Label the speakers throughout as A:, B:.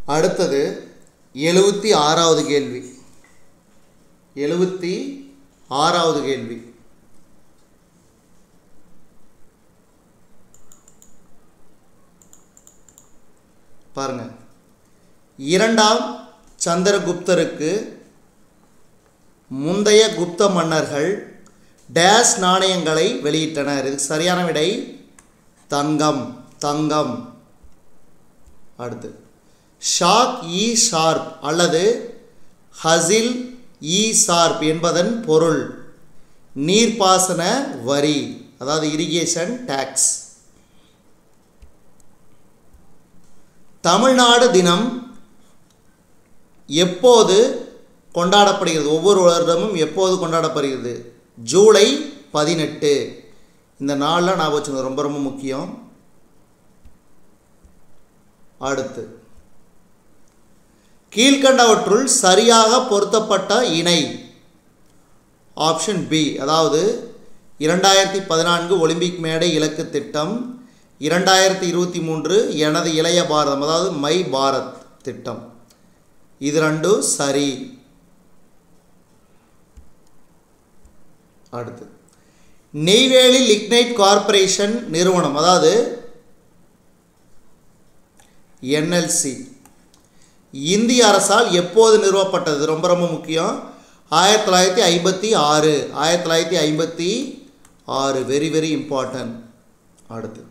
A: அடுத்தது எழுபத்தி ஆறாவது கேள்வி எழுபத்தி ஆறாவது கேள்வி பாருங்க இரண்டாம் சந்திரகுப்தருக்கு முந்தைய குப்த மன்னர்கள் டேஸ் நாணயங்களை வெளியிட்டனர் இதுக்கு சரியான விடை தங்கம் தங்கம் அடுத்து ஷாக் இ ஷார்ப் அல்லது ஹசில் இ ஷார்ப் என்பதன் பொருள் நீர்ப்பாசன வரி அதாவது இரிகேஷன் டேக்ஸ் தமிழ்நாடு தினம் எப்போது கொண்டாடப்படுகிறது ஒவ்வொரு வருடமும் எப்போது கொண்டாடப்படுகிறது ஜூலை பதினெட்டு இந்த நாளில் ஞாபகம் வச்சுக்கணும் ரொம்ப ரொம்ப முக்கியம் அடுத்து கீழ்கண்டவற்றுள் சரியாக பொருத்தப்பட்ட இணை ஆப்ஷன் பி அதாவது இரண்டாயிரத்தி பதினான்கு ஒலிம்பிக் மேடை இலக்கு திட்டம் இரண்டாயிரத்தி இருபத்தி மூன்று எனது இளைய பாரதம் அதாவது மை பாரத் திட்டம் இது ரெண்டும் சரி அடுத்து நெய்வேலி லிக்னைட் கார்ப்பரேஷன் நிறுவனம் அதாவது என்எல்சி இந்திய அரசால் எப்போது நிறுவப்பட்டது ரொம்ப ரொம்ப முக்கியம் ஆயிரத்தி தொள்ளாயிரத்தி ஐம்பத்தி ஆறு ஆயிரத்தி தொள்ளாயிரத்தி ஐம்பத்தி ஆறு வெரி வெரி இம்பார்ட்டன்ட் அடுத்து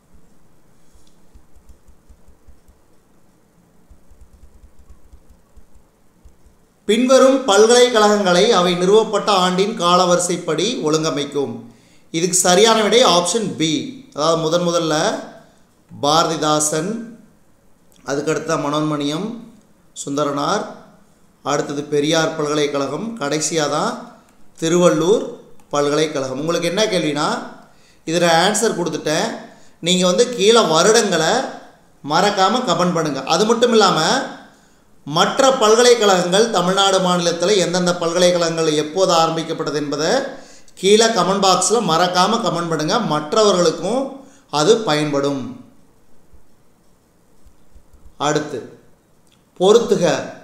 A: பின்வரும் பல்கலைக்கழகங்களை அவை நிறுவப்பட்ட ஆண்டின் காலவரிசைப்படி ஒழுங்கமைக்கும் இதுக்கு சரியான விடை ஆப்ஷன் பி அதாவது முதன் முதல்ல பாரதிதாசன் அதுக்கடுத்த மனோன்மணியம் சுந்தரனார் அடுத்தது பெரியார் பல்கலைக்கழகம் கடைசியாக தான் திருவள்ளூர் பல்கலைக்கழகம் உங்களுக்கு என்ன கேள்வினா இதில் ஆன்சர் கொடுத்துட்டேன் நீங்கள் வந்து கீழே வருடங்களை மறக்காமல் கமெண்ட் பண்ணுங்கள் அது மட்டும் இல்லாமல் மற்ற பல்கலைக்கழகங்கள் தமிழ்நாடு மாநிலத்தில் எந்தெந்த பல்கலைக்கழகங்கள் எப்போது ஆரம்பிக்கப்பட்டது என்பதை கீழே கமெண்ட் பாக்ஸில் மறக்காமல் கமெண்ட் பண்ணுங்கள் மற்றவர்களுக்கும் அது பயன்படும் அடுத்து பொறுத்துக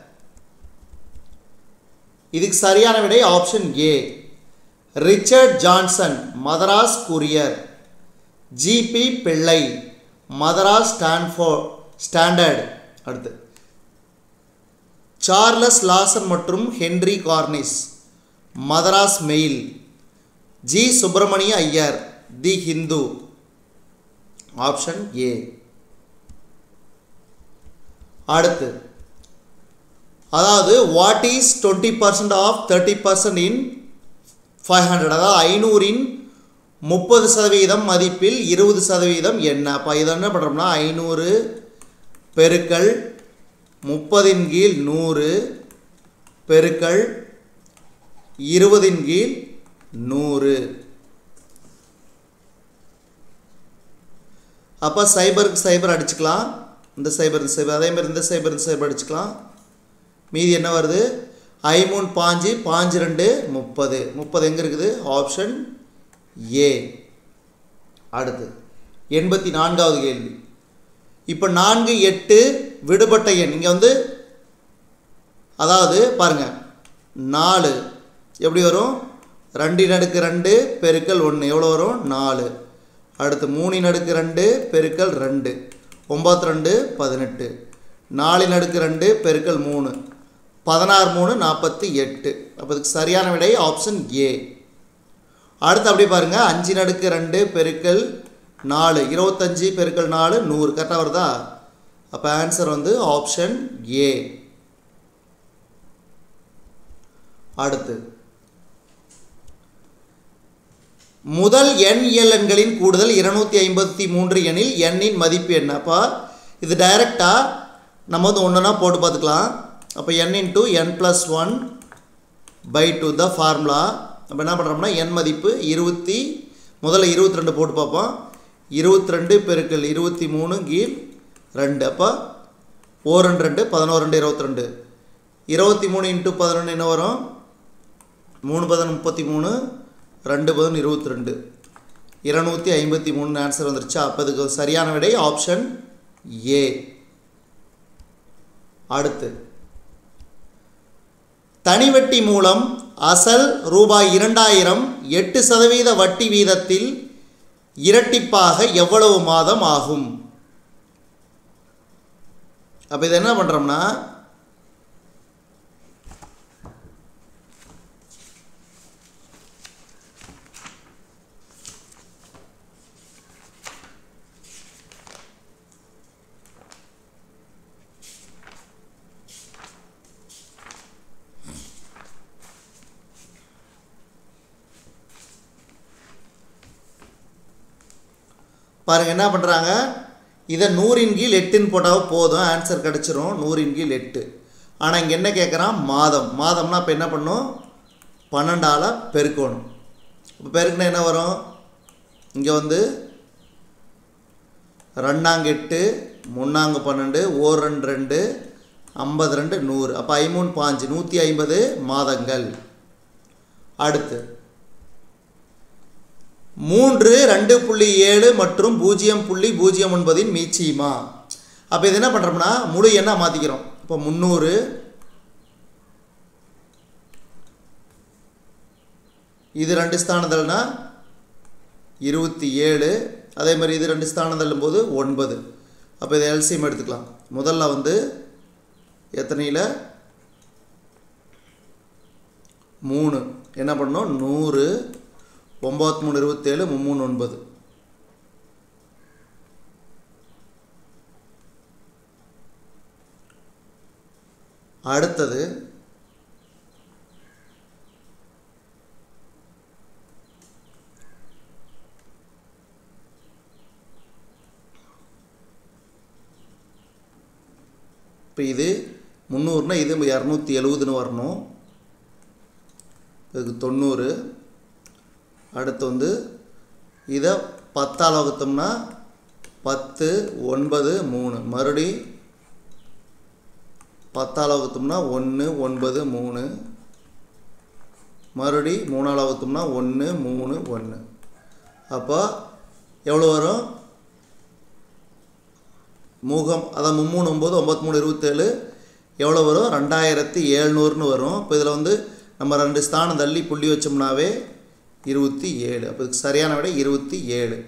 A: இதுக்கு சரியான விடை option A Richard Johnson Madras courier G B Pillai Madras ஸ்டான்ஃபோ ஸ்டாண்டர்ட் அடுத்து சார்லஸ் லாசன் மற்றும் Henry Cornish Madras mail G Subramania Iyer the Hindu option A அடுத்து அதாவது what is twenty percent of thirty percent in five hundred அதாவது ஐநூறின் முப்பது சதவீதம் மதிப்பில் இருபது சதவீதம் என்ன அப்போ இதை என்ன பண்ணுறோம்னா ஐநூறு பெருக்கல் முப்பதின் கீழ் நூறு பெருக்கல் இருபதின் கீழ் நூறு அப்போ சைபருக்கு சைபர் அடிச்சுக்கலாம் இந்த சைபர் இந்த சைபர் அதே மாதிரி இந்த சைபர் இந்த சைபர் அடிச்சுக்கலாம் மீதி என்ன வருது ஐ மூணு பாஞ்சு பாஞ்சு ரெண்டு முப்பது முப்பது எங்கே இருக்குது ஆப்ஷன் ஏ அடுத்து எண்பத்தி நான்காவது கேள்வி இப்போ நான்கு எட்டு விடுபட்ட எண் இங்கே வந்து அதாவது பாருங்கள் நாலு எப்படி வரும் ரெண்டின் அடுக்கு ரெண்டு பெருக்கல் ஒன்று எவ்வளோ வரும் நாலு அடுத்து மூணின் அடுக்கு ரெண்டு பெருக்கல் ரெண்டு ஒம்பத்தி ரெண்டு பதினெட்டு நாலின் அடுக்கு ரெண்டு பெருக்கல் மூணு பதினாறு மூணு நாற்பத்தி எட்டு அப்போ இதுக்கு சரியான விடை ஆப்ஷன் ஏ அடுத்து அப்படி பாருங்கள் அஞ்சு நடுக்கு ரெண்டு பெருக்கல் நாலு இருபத்தஞ்சி பெருக்கல் நாலு நூறு கரெக்டாக வருதா அப்போ ஆன்சர் வந்து ஆப்ஷன் ஏ அடுத்து முதல் எண் இயல் எண்களின் கூடுதல் இருநூத்தி ஐம்பத்தி மூன்று எண்ணில் எண்ணின் மதிப்பு என்னப்பா இது டைரெக்டாக நம்ம வந்து ஒன்றுனா போட்டு பார்த்துக்கலாம் அப்போ N into N plus one by two the formula அப்போ என்ன பண்ணுறோம்னா என் மதிப்பு இருபத்தி முதல்ல இருபத்தி ரெண்டு போட்டு பார்ப்போம் இருபத்தி ரெண்டு பெருக்கல் இருபத்தி மூணு கீழ் ரெண்டு அப்போ ஓ ரெண்டு ரெண்டு பதினோரு ரெண்டு இருபத்தி ரெண்டு இருபத்தி மூணு இன்ட்டு பதினொன்று என்ன வரும் மூணு பதன் முப்பத்தி மூணு ரெண்டு பதன் இருபத்தி ரெண்டு இருநூற்றி ஐம்பத்தி மூணு ஆன்சர் வந்துருச்சு அப்போ இதுக்கு சரியான விடை ஆப்ஷன் ஏ அடுத்து தனி வட்டி மூலம் அசல் ரூபாய் இரண்டாயிரம் எட்டு சதவீத வட்டி வீதத்தில் இரட்டிப்பாக எவ்வளவு மாதம் ஆகும் அப்போ இது என்ன பண்ணுறோம்னா பாருங்கள் என்ன பண்ணுறாங்க இதை நூறின் கீழ் எட்டுன்னு போட்டால் போதும் ஆன்சர் கிடச்சிரும் நூறின் கீழ் எட்டு ஆனால் இங்கே என்ன கேட்குறான் மாதம் மாதம்னா இப்போ என்ன பண்ணும் பன்னெண்டால் பெருக்கணும் இப்போ பெருக்குனா என்ன வரும் இங்கே வந்து ரெண்டாங்க எட்டு முன்னாங்க பன்னெண்டு ஓர் ரெண்டு ரெண்டு ஐம்பது ரெண்டு நூறு அப்போ ஐமூணு பாஞ்சு நூற்றி ஐம்பது மாதங்கள் அடுத்து மூன்று ரெண்டு புள்ளி ஏழு மற்றும் பூஜ்ஜியம் புள்ளி பூஜ்ஜியம் ஒன்பதின் மீச்சியுமா அப்போ இது என்ன பண்ணுறோம்னா முழு எண்ணா மாற்றிக்கிறோம் இப்போ முந்நூறு இது ரெண்டு ஸ்தானதல்னா இருபத்தி ஏழு அதே மாதிரி இது ரெண்டு ஸ்தானம் தள்ளும்போது ஒன்பது அப்போ இதை எல்சிஎம் எடுத்துக்கலாம் முதல்ல வந்து எத்தனையில் மூணு என்ன பண்ணோம் நூறு ஒம்பத்தி மூணு இருபத்தேழு மும்மூணு ஒன்பது அடுத்தது இப்போ இது முந்நூறுனா இது இரநூத்தி எழுபதுன்னு வரணும் இதுக்கு தொண்ணூறு அடுத்து வந்து இதை பத்தால் வகுத்தோம்னா பத்து ஒன்பது மூணு மறுபடி பத்தால் வகுத்தோம்னா ஒன்று ஒன்பது மூணு மறுபடி மூணால் வகுத்தோம்னா ஒன்று மூணு ஒன்று அப்போ எவ்வளோ வரும் மூகம் அதான் மும்மூணு ஒம்பது ஒம்பத்தி மூணு இருபத்தேழு எவ்வளோ வரும் ரெண்டாயிரத்தி ஏழ்நூறுன்னு வரும் இப்போ இதில் வந்து நம்ம ரெண்டு ஸ்தானம் தள்ளி புள்ளி வச்சோம்னாவே இருபத்தி ஏழு அப்போ இதுக்கு சரியான விடை இருபத்தி ஏழு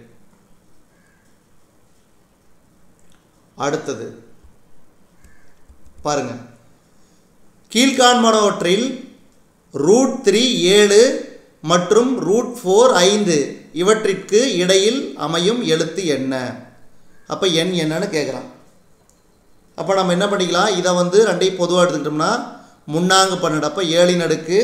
A: அடுத்தது பாருங்க கீழ்காண்பனவற்றில் ரூட் த்ரீ ஏழு மற்றும் ரூட் ஃபோர் ஐந்து இவற்றிற்கு இடையில் அமையும் எழுத்து என்ன அப்போ எண் என்னன்னு கேட்குறான் அப்போ நம்ம என்ன பண்ணிக்கலாம் இதை வந்து ரெண்டையும் பொதுவாக எடுத்துக்கிட்டோம்னா முன்னாங்கு பன்னெண்டு அப்போ ஏழின் அடுக்கு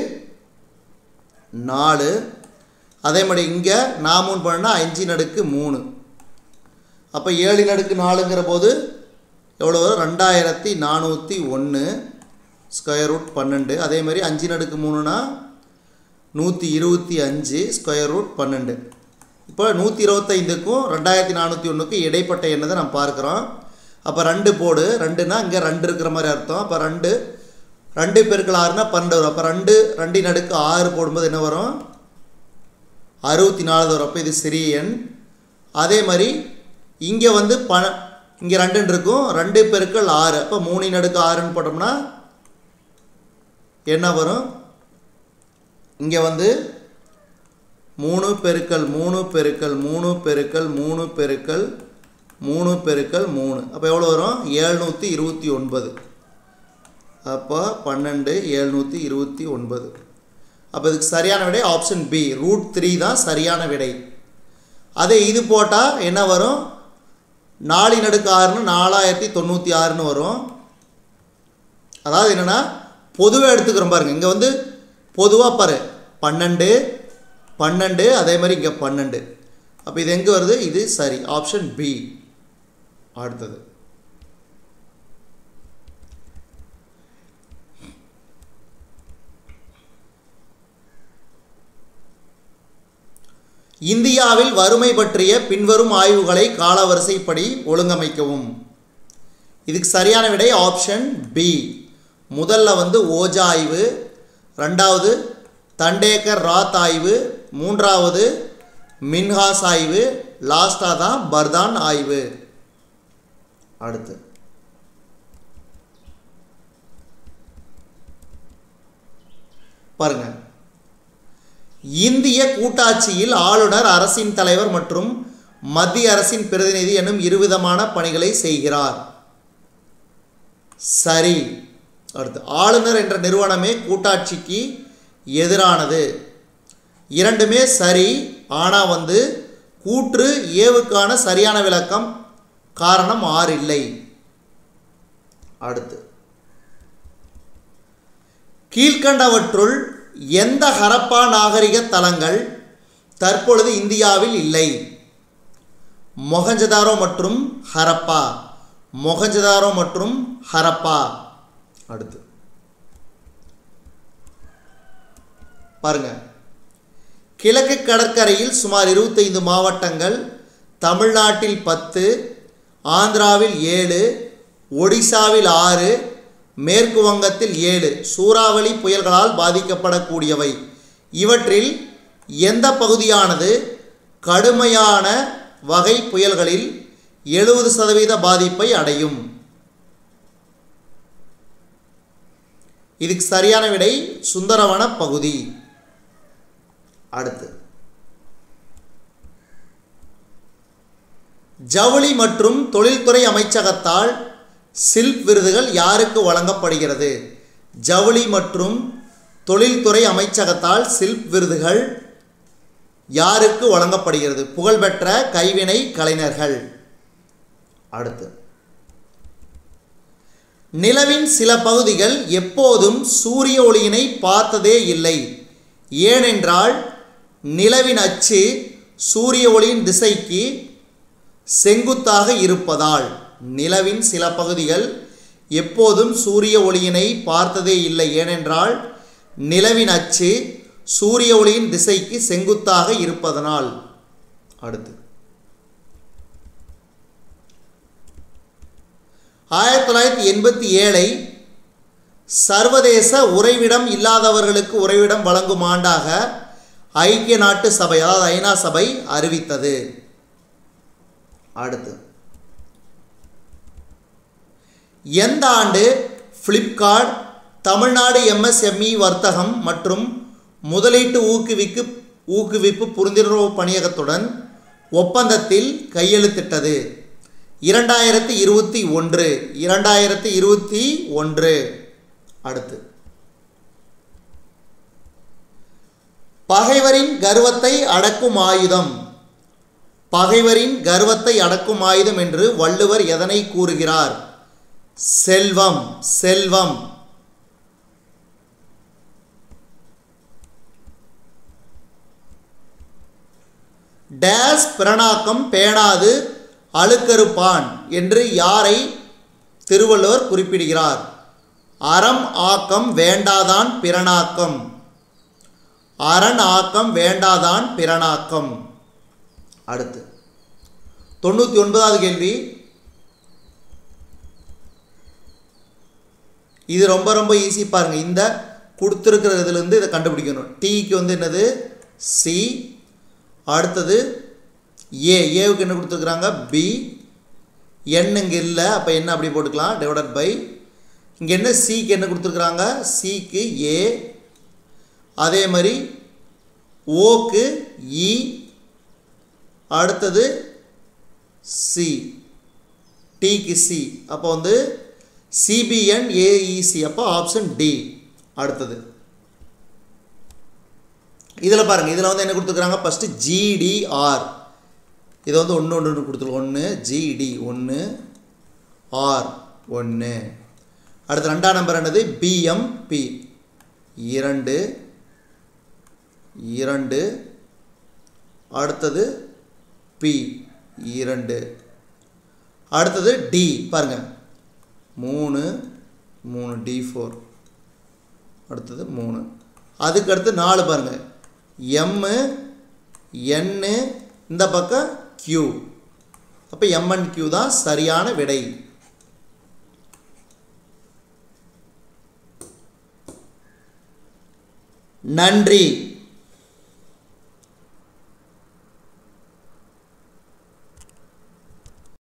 A: நாலு அதே மாதிரி இங்கே நாமூன் பண்ணா அஞ்சு நடுக்கு மூணு அப்போ ஏழு நடுக்கு நாலுங்கிற போது எவ்வளோ வரும் ரெண்டாயிரத்தி நானூற்றி ஒன்று ஸ்கொயர் ரூட் பன்னெண்டு அதே மாதிரி அஞ்சு நடுக்கு மூணுனா நூற்றி இருபத்தி அஞ்சு ஸ்கொயர் ரூட் பன்னெண்டு இப்போ நூற்றி இருபத்தைந்துக்கும் ரெண்டாயிரத்தி நானூற்றி ஒன்றுக்கும் இடைப்பட்ட எண்ணை நம்ம பார்க்குறோம் அப்போ ரெண்டு போடு ரெண்டுனா இங்கே ரெண்டு இருக்கிற மாதிரி அர்த்தம் அப்போ ரெண்டு ரெண்டு பெருக்கள் ஆறுனா பன்னெண்டு வரும் அப்போ ரெண்டு ரெண்டின் அடுக்கு ஆறு போடும்போது என்ன வரும் அறுபத்தி நாலு வரும் அப்போ இது சிறிய எண் அதே மாதிரி இங்கே வந்து பண இங்கே ரெண்டுன்னு இருக்கும் ரெண்டு பெருக்கள் ஆறு அப்போ மூணின் அடுக்கு ஆறுன்னு போட்டோம்னா என்ன வரும் இங்கே வந்து மூணு பெருக்கல் மூணு பெருக்கல் மூணு பெருக்கல் மூணு பெருக்கல் மூணு பெருக்கல் மூணு அப்போ எவ்வளோ வரும் ஏழ்நூற்றி இருபத்தி ஒன்பது அப்போ பன்னெண்டு ஏழ்நூற்றி இருபத்தி ஒன்பது அப்போ இதுக்கு சரியான விடை ஆப்ஷன் பி ரூட் த்ரீ தான் சரியான விடை அதே இது போட்டால் என்ன வரும் நாலு நடுக்கு ஆறுன்னு நாலாயிரத்தி தொண்ணூற்றி ஆறுன்னு வரும் அதாவது என்னென்னா பொதுவாக எடுத்துக்கிறோம் பாருங்கள் இங்கே வந்து பொதுவாக பாரு பன்னெண்டு பன்னெண்டு அதே மாதிரி இங்கே பன்னெண்டு அப்போ இது எங்கே வருது இது சரி ஆப்ஷன் பி அடுத்தது இந்தியாவில் வறுமை பற்றிய பின்வரும் ஆய்வுகளை காலவரிசைப்படி ஒழுங்கமைக்கவும் இதுக்கு சரியான விடை ஆப்ஷன் பி முதல்ல வந்து ஓஜா ஆய்வு ரெண்டாவது தண்டேக்கர் ராத் ஆய்வு மூன்றாவது மின்ஹாஸ் ஆய்வு லாஸ்டாக தான் பர்தான் ஆய்வு அடுத்து பாருங்க இந்திய கூட்டாட்சியில் ஆளுநர் அரசின் தலைவர் மற்றும் மத்திய அரசின் பிரதிநிதி எனும் இருவிதமான பணிகளை செய்கிறார் சரி அடுத்து ஆளுநர் என்ற நிறுவனமே கூட்டாட்சிக்கு எதிரானது இரண்டுமே சரி ஆனால் வந்து கூற்று ஏவுக்கான சரியான விளக்கம் காரணம் ஆறு இல்லை அடுத்து கீழ்கண்டவற்றுள் எந்த ஹரப்பா நாகரிக தலங்கள் தற்பொழுது இந்தியாவில் இல்லை மொஹஞ்சதாரோ மற்றும் ஹரப்பா மொஹஞ்சதாரோ மற்றும் ஹரப்பா அடுத்து பாருங்க கிழக்கு கடற்கரையில் சுமார் இருபத்தைந்து மாவட்டங்கள் தமிழ்நாட்டில் பத்து ஆந்திராவில் ஏழு ஒடிசாவில் ஆறு மேற்கு வங்கத்தில் ஏழு சூறாவளி புயல்களால் பாதிக்கப்படக்கூடியவை இவற்றில் எந்த பகுதியானது கடுமையான வகை புயல்களில் எழுபது சதவீத பாதிப்பை அடையும் இதுக்கு சரியான விடை சுந்தரவன பகுதி அடுத்து ஜவுளி மற்றும் தொழில்துறை அமைச்சகத்தால் சில்ப் விருதுகள் யாருக்கு வழங்கப்படுகிறது ஜவுளி மற்றும் தொழில்துறை அமைச்சகத்தால் சில்ப் விருதுகள் யாருக்கு வழங்கப்படுகிறது புகழ்பெற்ற கைவினை கலைஞர்கள் அடுத்து நிலவின் சில பகுதிகள் எப்போதும் சூரிய ஒளியினை பார்த்ததே இல்லை ஏனென்றால் நிலவின் அச்சு சூரிய ஒளியின் திசைக்கு செங்குத்தாக இருப்பதால் நிலவின் சில பகுதிகள் எப்போதும் சூரிய ஒளியினை பார்த்ததே இல்லை ஏனென்றால் நிலவின் அச்சு சூரிய ஒளியின் திசைக்கு செங்குத்தாக இருப்பதனால் அடுத்து ஆயிரத்தி தொள்ளாயிரத்தி எண்பத்தி ஏழை சர்வதேச உறைவிடம் இல்லாதவர்களுக்கு உறைவிடம் வழங்கும் ஆண்டாக ஐக்கிய நாட்டு சபை அதாவது ஐநா சபை அறிவித்தது அடுத்து எந்த ஆண்டு ஃப்ளிப்கார்ட் தமிழ்நாடு எம்எஸ்எம்இ வர்த்தகம் மற்றும் முதலீட்டு ஊக்குவிக்கு ஊக்குவிப்பு புரிந்துணர்வு பணியகத்துடன் ஒப்பந்தத்தில் கையெழுத்திட்டது இரண்டாயிரத்தி இருபத்தி ஒன்று இரண்டாயிரத்தி இருபத்தி ஒன்று அடுத்து பகைவரின் கர்வத்தை அடக்கும் ஆயுதம் பகைவரின் கர்வத்தை அடக்கும் ஆயுதம் என்று வள்ளுவர் எதனை கூறுகிறார் செல்வம் செல்வம் டேஸ் பிரணாக்கம் பேணாது அழுக்கறுப்பான் என்று யாரை திருவள்ளுவர் குறிப்பிடுகிறார் அறம் ஆக்கம் வேண்டாதான் பிறனாக்கம் அரண் ஆக்கம் வேண்டாதான் பிறனாக்கம் அடுத்து தொண்ணூற்றி ஒன்பதாவது கேள்வி இது ரொம்ப ரொம்ப ஈஸி பாருங்க இந்த கொடுத்துருக்கிற இதுலேருந்து இதை கண்டுபிடிக்கணும் டீக்கு வந்து என்னது சி அடுத்தது ஏ ஏவுக்கு என்ன கொடுத்துருக்குறாங்க பி என் இங்கே இல்லை அப்போ என்ன அப்படி போட்டுக்கலாம் டிவைடட் பை இங்கே என்ன சிக்கு என்ன கொடுத்துருக்குறாங்க சிக்கு ஏ அதே மாதிரி ஓக்கு இ அடுத்தது சி டிக்கு சி அப்போ வந்து சிபிஎன் ஏஇசி அப்போ ஆப்ஷன் டி அடுத்தது இதில் பாருங்கள் இதில் வந்து என்ன கொடுத்துருக்குறாங்க ஃபஸ்ட்டு ஜிடிஆர் இதை வந்து ஒன்று ஒன்று கொடுத்துருக்கோம் ஒன்று ஜிடி ஒன்று ஆர் ஒன்று அடுத்து ரெண்டாம் நம்பர் என்னது பிஎம்பி இரண்டு இரண்டு அடுத்தது பி இரண்டு அடுத்தது டி பாருங்க மூணு மூணு டி ஃபோர் அடுத்தது மூணு அதுக்கு அடுத்து நாலு பாருங்கள் எம்மு என்னு இந்த பக்கம் கியூ அப்போ எம்என் கியூ தான் சரியான விடை நன்றி